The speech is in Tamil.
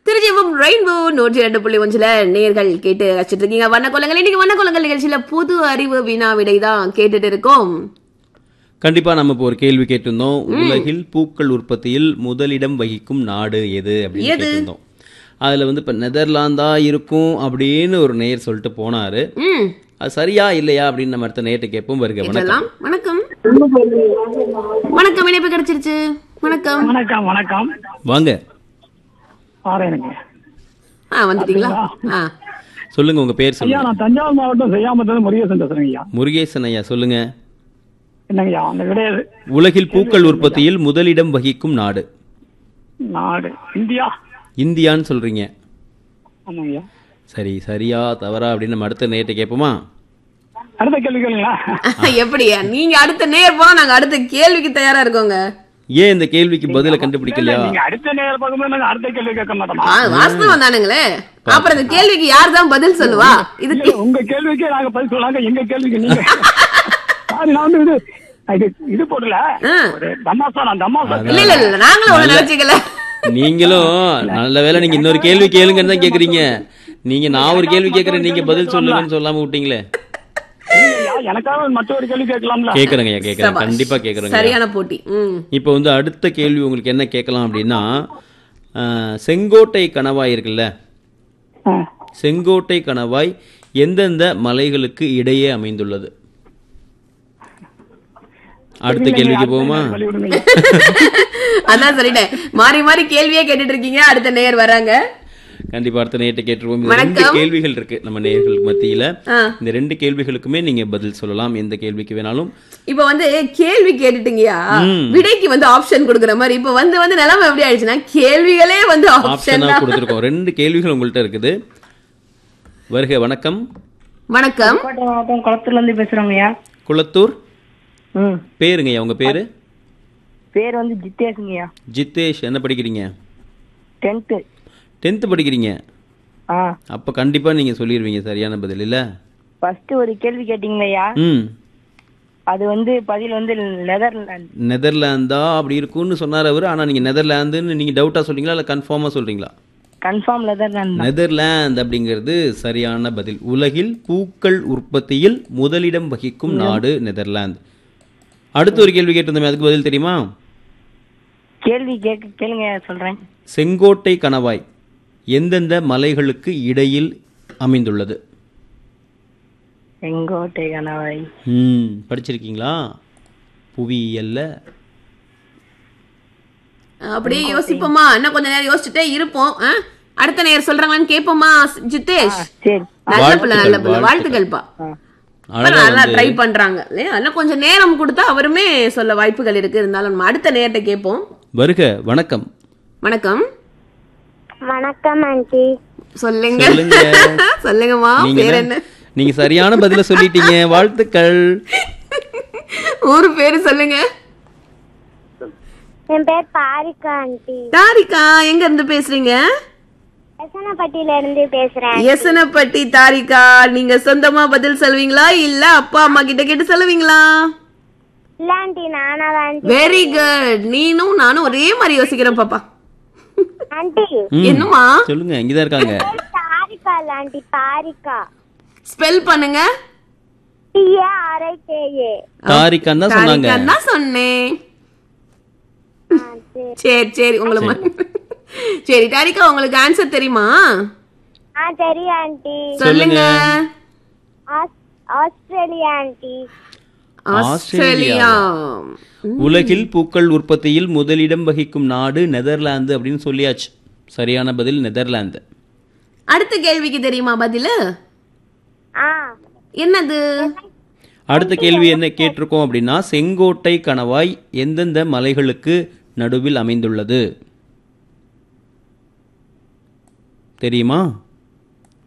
திருச்சிவும் ரெயின்போ நூற்றி ரெண்டு புள்ளி ஒன்றுல நேர்கள் கேட்டு வச்சிட்டு இருக்கீங்க வண்ணக்கோலங்கள் இன்னைக்கு வண்ணக்கோலங்கள் நிகழ்ச்சியில பொது அறிவு வினா விடை தான் கேட்டுட்டு இருக்கோம் கண்டிப்பா நம்ம இப்போ ஒரு கேள்வி கேட்டிருந்தோம் உலகில் பூக்கள் உற்பத்தியில் முதலிடம் வகிக்கும் நாடு எது அப்படின்னு எது? கேட்டிருந்தோம் அதுல வந்து இப்ப நெதர்லாந்தா இருக்கும் அப்படின்னு ஒரு நேயர் சொல்லிட்டு போனாரு ம் அது சரியா இல்லையா அப்படின்னு நம்ம அடுத்த நேயர்கிட்ட கேட்போம் வருக வணக்கம் கேட்டலாம் வணக்கம் வணக்கம் இணைப்பு கிடைச்சிருச்சு வணக்கம் வணக்கம் வணக்கம் வாங்க பாருங்க ஆ வந்துட்டீங்களா ஆ சொல்லுங்க உங்க பேர் ஐயா சொல்லுங்க நான் தஞ்சாவூர் மாவட்டம் செய்யாமத்தது முருகேசன் பேசுறேங்க ஐயா முருகேசன் ஐயா சொல்லுங்க என்னங்க ஐயா அந்த கிடையாது உலகில் பூக்கள் உற்பத்தியில் முதலிடம் வகிக்கும் நாடு நாடு இந்தியா இந்தியான்னு சொல்றீங்க ஆமாங்க ஐயா சரி சரியா தவறா அப்படின்னு நம்ம அடுத்த நேயர்கிட்ட கேட்போமா அடுத்த கேள்வி கேளுங்களா எப்படியா நீங்க அடுத்த நேர் போனா நாங்க அடுத்த கேள்விக்கு தயாரா இருக்கோங்க ஏன் இந்த கேள்விக்கு பதில கண்டுபிடிக்கலையா நீங்க அடுத்த நேரம் பார்க்கும்போது நாங்க அடுத்த கேள்வி கேட்க மாட்டோமா ஆ, வாஸ்தவம் தானுங்களே அப்புறம் இந்த கேள்விக்கு யார் தான் பதில் சொல்லுவா இதுக்கு இல்ல, உங்க கேள்விக்கே நாங்க பதில் சொல்லாங்க எங்க கேள்விக்கு நீங்க சாரி நான் வந்து இது இது இது போடல ஆ. ஒரு தமாசா நான் தமாசா இல்ல இல்ல இல்ல நாங்களும் ஒண்ணு நினைச்சுக்கல நீங்களும் நல்ல வேளை நீங்க இன்னொரு கேள்வி கேளுங்கன்னு தான் கேக்குறீங்க நீங்க நான் ஒரு கேள்வி கேக்குறேன் நீங்க பதில் சொல்லுங்கன்னு சொல்லாம விட்டீங்களே ஐயா, எனக்காக மற்றொரு கேள்வி கேட்கலாம்ல கேக்குறேங்க ஐயா கேக்குறேன் சபாஷ். கண்டிப்பா கேக்குறேங்க சரியான போட்டி ம் இப்போ வந்து அடுத்த கேள்வி உங்களுக்கு என்ன கேட்கலாம் அப்படின்னா அஹ், செங்கோட்டை கணவாய் இருக்குல்ல ஆ. செங்கோட்டை கணவாய் எந்தெந்த மலைகளுக்கு இடையே அமைந்துள்ளது அடுத்த கேள்விக்கு போவோமா வழி விடுங்க ஐயா. அதான் சொல்லிட்டேன் மாறி மாறி கேள்வியே கேட்டுட்டு இருக்கீங்க அடுத்த நேர் வராங்க கண்டிப்பா அடுத்த நேரத்தை கேட்டுருவோம் இந்த ரெண்டு வணக்கம். கேள்விகள் இருக்கு நம்ம நேயர்களுக்கு மத்தியில ஆ. இந்த ரெண்டு கேள்விகளுக்குமே நீங்க பதில் சொல்லலாம் எந்த கேள்விக்கு வேணாலும் இப்ப வந்து கேள்வி கேட்டுட்டீங்கயா விடைக்கு வந்து ஆப்ஷன் கொடுக்குற மாதிரி இப்ப வந்து வந்து நிலைமை எப்படி ஆயிடுச்சுன்னா கேள்விகளே வந்து ஆப்ஷன் ஆப்ஷனா கொடுத்துருக்கோம் ரெண்டு கேள்விகள் உங்கள்ட்ட இருக்குது வருக வணக்கம் வணக்கம் கோட்டை மாவட்டம் குளத்தூர்ல இருந்து பேசுறோங்கய்யா குளத்தூர் ம் பேருங்கய்யா உங்க பேரு பேர் வந்து ஜித்தேஷுங்கய்யா ஜித்தேஷ் என்ன படிக்கிறீங்க டென்த்து டென்த்து படிக்கிறீங்க ஆ அப்ப கண்டிப்பா நீங்க சொல்லிடுவீங்க சரியான பதில் இல்ல ஃபர்ஸ்ட் ஒரு கேள்வி கேட்டீங்களையா ம் அது வந்து பதில் வந்து நெதர்லாந்து நெதர்லாந்தா அப்படி இருக்கும்னு சொன்னார் அவர் ஆனா நீங்க நெதர்லாந்துன்னு நீங்க டவுட்டா சொல்றீங்களா இல்ல கன்ஃபார்மா சொல்றீங்களா கன்ஃபார்ம் நெதர்லாந்து தான் நெதர்லாந்து அப்படிங்கிறது சரியான பதில் உலகில் பூக்கள் உற்பத்தியில் முதலிடம் வகிக்கும் நாடு நெதர்லாந்து அடுத்த ஒரு கேள்வி கேட்டிருந்தோமே அதுக்கு பதில் தெரியுமா கேள்வி கேட்க கேளுங்க சொல்றேன் செங்கோட்டை கணவாய் எந்தெந்த மலைகளுக்கு இடையில் அமைந்துள்ளது செங்கோட்டை கணவாய் ம் படிச்சிருக்கீங்களா புவியியல்ல அப்படியே யோசிப்போமா இன்னும் கொஞ்ச நேரம் யோசிச்சுட்டே இருப்போம் ஆ? அடுத்த நேர் சொல்றாங்களான்னு கேட்போமா ஜித்தேஷ் சரி நல்ல பிள்ளை நல்ல பிள்ளை வாழ்த்துக்கள், வாழ்த்துக்கள்ப்பா அழகா நல்லா வந்து ட்ரை பண்றாங்க இல்லையா அதெல்லாம் கொஞ்சம் நேரம் கொடுத்தா அவருமே சொல்ல வாய்ப்புகள் இருக்கு இருந்தாலும் நம்ம அடுத்த நேரத்தை கேட்போம் வருக வணக்கம் வணக்கம் வணக்கம் ஆண்டி சொல்லுங்க சொல்லுங்க சொல்லுங்கம்மா நீங்க பேர் என்ன- என்ன நீங்க சரியான பதில சொல்லிட்டீங்க வாழ்த்துக்கள் ஊரு பேரு சொல்லுங்க என் பேர் பாரிகா ஆண்டி தாரிகா எங்க இருந்து பேசுறீங்க எசனப்பட்டியில இருந்து பேசுறேன் எசனப்பட்டி தாரிகா நீங்க சொந்தமா பதில் சொல்வீங்களா இல்ல அப்பா அம்மா கிட்ட கேட்டு சொல்லுவீங்களா இல்ல ஆண்டி நானா ஆண்டி வெரி குட் நீனும் நானும் ஒரே மாதிரி யோசிக்கிறோம் பாப்பா ஆண்டி ம். என்னமா சொல்லுங்க இங்கதான் இருக்காங்க பாரிகா இல்ல ஆண்டி பாரிகா ஸ்பெல் பண்ணுங்க டிஏ ஆர்ஐ கேஏ தாரிக்கான்னு தான் சொன்னாங்க தாரிகான்னு தான் சொன்னேன் சரி சரி உங்களை ம- சரி தாரிகா உங்களுக்கு ஆன்சர் தெரியுமா ஆ தெரியும் ஆண்டி சொல்லுங்க ஆஸ்- ஆஸ்திரேலியா ஆண்டி ஆஸ்திரேலியா உலகில் பூக்கள் உற்பத்தியில் முதலிடம் வகிக்கும் நாடு நெதர்லாந்து அப்படின்னு சொல்லியாச்சு சரியான பதில் நெதர்லாந்து அடுத்த கேள்விக்கு தெரியுமா பதிலு ஆ என்னது அடுத்த கேள்வி என்ன கேட்டிருக்கோம் அப்படின்னா செங்கோட்டை கணவாய் எந்தெந்த மலைகளுக்கு நடுவில் அமைந்துள்ளது தெரியுமா